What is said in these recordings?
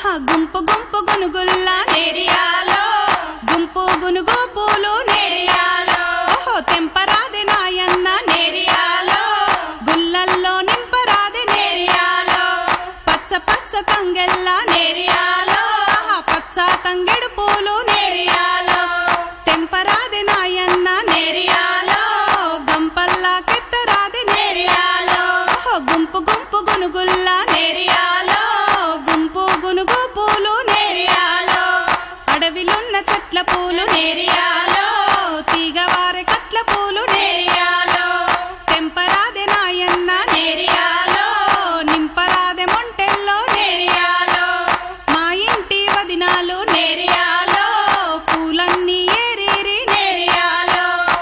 ఆహా గుంపు గుంపు గునుగుల్లా నేరియాలో గుంపు గునుగు పూలు నేరియాలో ఓహో తెంపరాది నాయన్న నేరియాలో గుల్లల్లో నింపరాది నేరియాలో పచ్చ పచ్చ తంగెల్లా నేరియాలో ఆహా పచ్చ తంగెడు పూలు నేరియాలో తెంపరాది నాయన్న నేరియాలో గంపల్లా కెట్టరాది నేరియాలో ఓహో గుంపు గుంపు గునుగుల్లా నేరియాలో గుంపు గునుగు పూలు నేరియాలో అడవిలున్న చెట్ల పూలు నేరియాలో తీగవారి కట్ల పూలు నేరియాలో తెంపరాది నాయన్న నేరియాలో నింపరాది మొంటెల్లో నేరియాలో మా ఇంటి వదినాలు నేరియాలో పూలన్నీ ఏరేరి నేరియాలో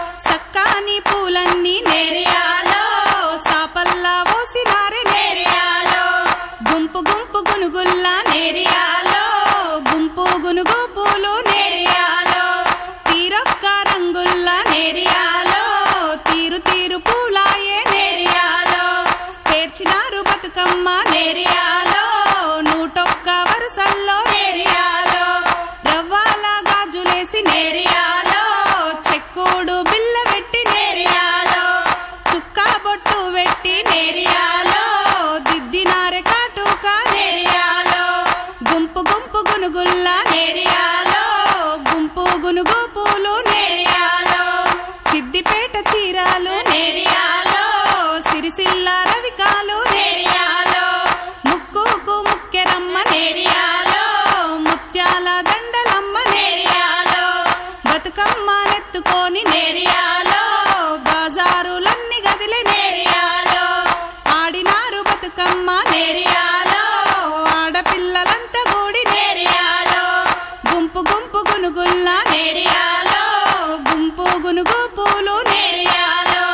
సక్కాని పూలన్నీ నేరియాలో సాపల్లా పోసినారే నేరియాలో గుంపు గుంపు గునుగుల్లా నేరియాలో గుంపు గునుగు పూలు నేరియాలో తీరొక్క రంగుల్లా నేరియాలో తీరు తీరు పూలాయే నేరియాలో పేర్చినారు బతుకమ్మ నేరియాలో నూటొక్క వరుసల్లో నేరియాలో రవ్వాల గాజులేసి నేరియాలో చెక్కుడు బిల్ల పెట్టి నేరియాలో చుక్క బొట్టు పెట్టి నేరియాలో దిద్దినారె కాటుక నేరియాలో గుంపు గుంపు గునుగుల్లా నేరియాలో గుంపు గునుగు పూలు నేరియాలో సిద్దిపేట చీరాలు నేరియాలో సిరిసిల్ల రవికాలు నేరియాలో ముక్కుకు ముక్కెరమ్మ నేరియాలో ముత్యాల దండలమ్మ నేరియాలో బతుకమ్మ నెత్తుకొని నేరియాలో బాజారులన్నీ గదిలే నేరియాలో ఆడినారు బతుకమ్మ నేరియాలో ఆడపిల్లలంతా కూడి నేరియాలో గుంపు గుంపు గునుగుల్లా నేరియాలో గుంపు గునుగు పూలు నేరియాలో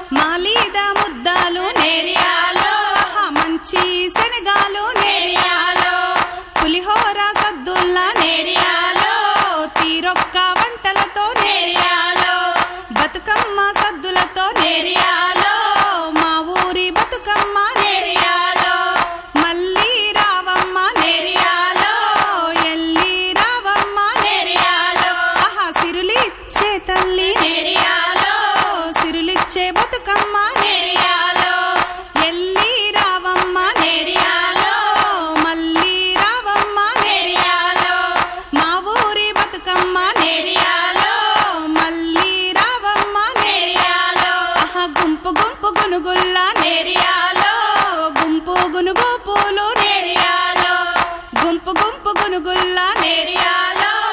మాలీద ముద్దాలు నేరియాలో ఆహా, మంచి శనగాలు నేరియాలో పులిహోర సద్దుల్లా నేరియాలో తీరొక్క వంటలతో నేరియాలో బతుకమ్మ సద్దులతో నేరియాలో మా ఊరి బతుకమ్మ నేరియాలో మళ్ళీ రావమ్మ నేరియాలో ఎల్లి రావమ్మ నేరియాలో ఆహా సిరులిచ్చే తల్లి నేరియాలో సిరులిచ్చే బతుకమ్మ నేరియాలో ఎల్లి రావమ్మ నేరియాలో మళ్ళీ రావమ్మ నేరియాలో మా ఊరి బతుకమ్మ నేరియాలో మళ్ళీ రావమ్మ నేరియాలో ఆహా గుంపు గుంపు గునుగుల్లా నేరియాలో గుంపు గునుగు పూలు నేరియాలో గుంపు గుంపు గునుగుల్లా నేరియాలో